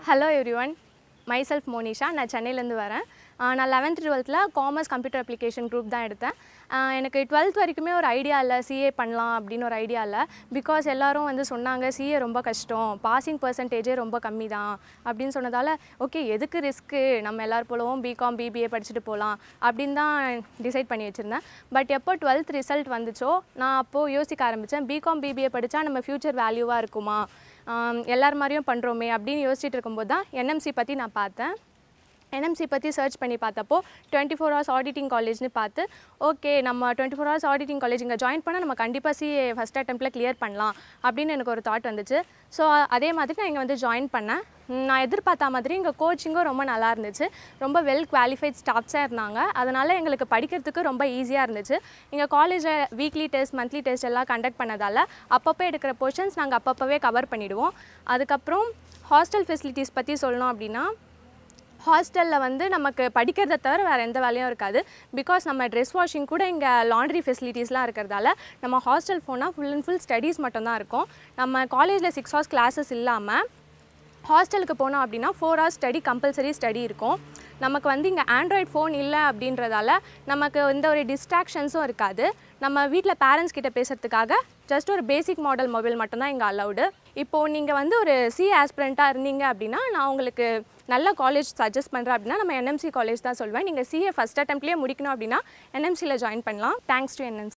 hello everyone myself Monisha நான் சென்னையிலேருந்து வரேன் ஆஹ் நான் லெவன்த் டுவெல்த்தில் காமர்ஸ் கம்ப்யூட்டர் அப்ளிகேஷன் குரூப் தான் எடுத்தேன் ஆஹ் எனக்கு டுவெல்த் வரைக்குமே ஒரு ஐடியா இல்லை சிஏ பண்ணலாம் அப்படின்னு ஒரு ஐடியா இல்லை பிகாஸ் எல்லாரும் வந்து சொன்னாங்க சிஏ ரொம்ப கஷ்டம் பாசிங் பர்சன்டேஜே ரொம்ப கம்மி தான் அப்படின்னு சொன்னதால் ஓகே எதுக்கு ரிஸ்க்கு நம்ம எல்லார் போலவும் பிகாம் பிபிஏ படிச்சுட்டு போகலாம் அப்படின்னு தான் டிசைட் பண்ணி வச்சுருந்தேன் பட் எப்போ டுவெல்த் ரிசல்ட் வந்துச்சோ நான் அப்போது யோசிக்க ஆரம்பித்தேன் பிகாம் பிபிஏ படித்தா நம்ம ஃப்யூச்சர் வேல்யூவாக இருக்குமா ஆம், எல்லார் மாதிரியும் பண்ணுறோமே அப்படின்னு யோசிச்சுட்டு இருக்கும்போது தான் என்எம்சி பற்றி நான் பார்த்தேன் என்எம்சி பற்றி சர்ச் பண்ணி பார்த்தப்போ டுவெண்ட்டி ஃபோர் ஹவர்ஸ் ஆடிட்டிங் காலேஜ்னு பார்த்து ஓகே நம்ம twenty four hours auditing college இங்கே ஜாயின் பண்ணால் நம்ம கண்டிப்பாக சிஏ ஃபஸ்ட் அட்டெம்ப்டில் கிளியர் பண்ணலாம் அப்படின்னு எனக்கு ஒரு தாட் வந்துச்சு ஸோ அதே மாதிரி நான் இங்கே வந்து ஜாயின் பண்ணேன் ம், நான் எதிர்பார்த்த மாதிரி இங்கே கோச்சிங்கும் ரொம்ப நல்லா இருந்துச்சு ரொம்ப வெல் குவாலிஃபைட் ஸ்டாஃப்ஸாக இருந்தாங்க அதனால் எங்களுக்கு படிக்கிறதுக்கு ரொம்ப ஈஸியாக இருந்துச்சு இங்கே காலேஜில் வீக்லி டெஸ்ட் மந்த்லி டெஸ்ட் எல்லாம் கண்டக்ட் பண்ணதால் அப்பப்போ எடுக்கிற போர்ஷன்ஸ் நாங்கள் அப்பப்போவே கவர் பண்ணிவிடுவோம் அதுக்கப்புறம் ஹாஸ்டல் ஃபெசிலிட்டிஸ் பற்றி சொல்லணும் அப்படின்னா ஹாஸ்டலில் வந்து நமக்கு படிக்கிறத தவிர வேறு எந்த வேலையும் இருக்காது பிகாஸ் நம்ம ட்ரெஸ் வாஷிங் கூட இங்கே லாண்ட்ரி ஃபெசிலிட்டிஸ்லாம் இருக்கிறதால நம்ம ஹாஸ்டல் போனால் ஃபுல் அண்ட் ஃபுல் ஸ்டடீஸ் மட்டும்தான் இருக்கும் நம்ம காலேஜில் சிக்ஸ் ஹவர்ஸ் கிளாஸஸ் இல்லாமல் ஹாஸ்டலுக்கு போனோம் அப்படின்னா four hours study compulsory study இருக்கும் நமக்கு வந்து இங்கே ஆண்ட்ராய்ட் ஃபோன் இல்லை அப்படின்றதால நமக்கு எந்த ஒரு டிஸ்ட்ராக்ஷன்ஸும் இருக்காது நம்ம வீட்டில் பேரண்ட்ஸ் கிட்ட பேசுறதுக்காக ஜஸ்ட் ஒரு பேசிக் மாடல் மொபைல் மட்டும்தான் இங்கே அலௌடு இப்போது நீங்கள் வந்து ஒரு சி ஆஸ்பிரண்ட்டாக இருந்தீங்க அப்படின்னா நான் உங்களுக்கு நல்ல காலேஜ் சஜஸ்ட் பண்ணுறேன் அப்படின்னா நம்ம என்எம்சி காலேஜ் தான் சொல்வேன் நீங்கள் சிஏ ஃபஸ்ட் அட்டம்ப்ட்லேயே முடிக்கணும் அப்படின்னா என்எம்சியில் ஜாயின் பண்ணலாம் தேங்க்ஸ் டு என்எம்சி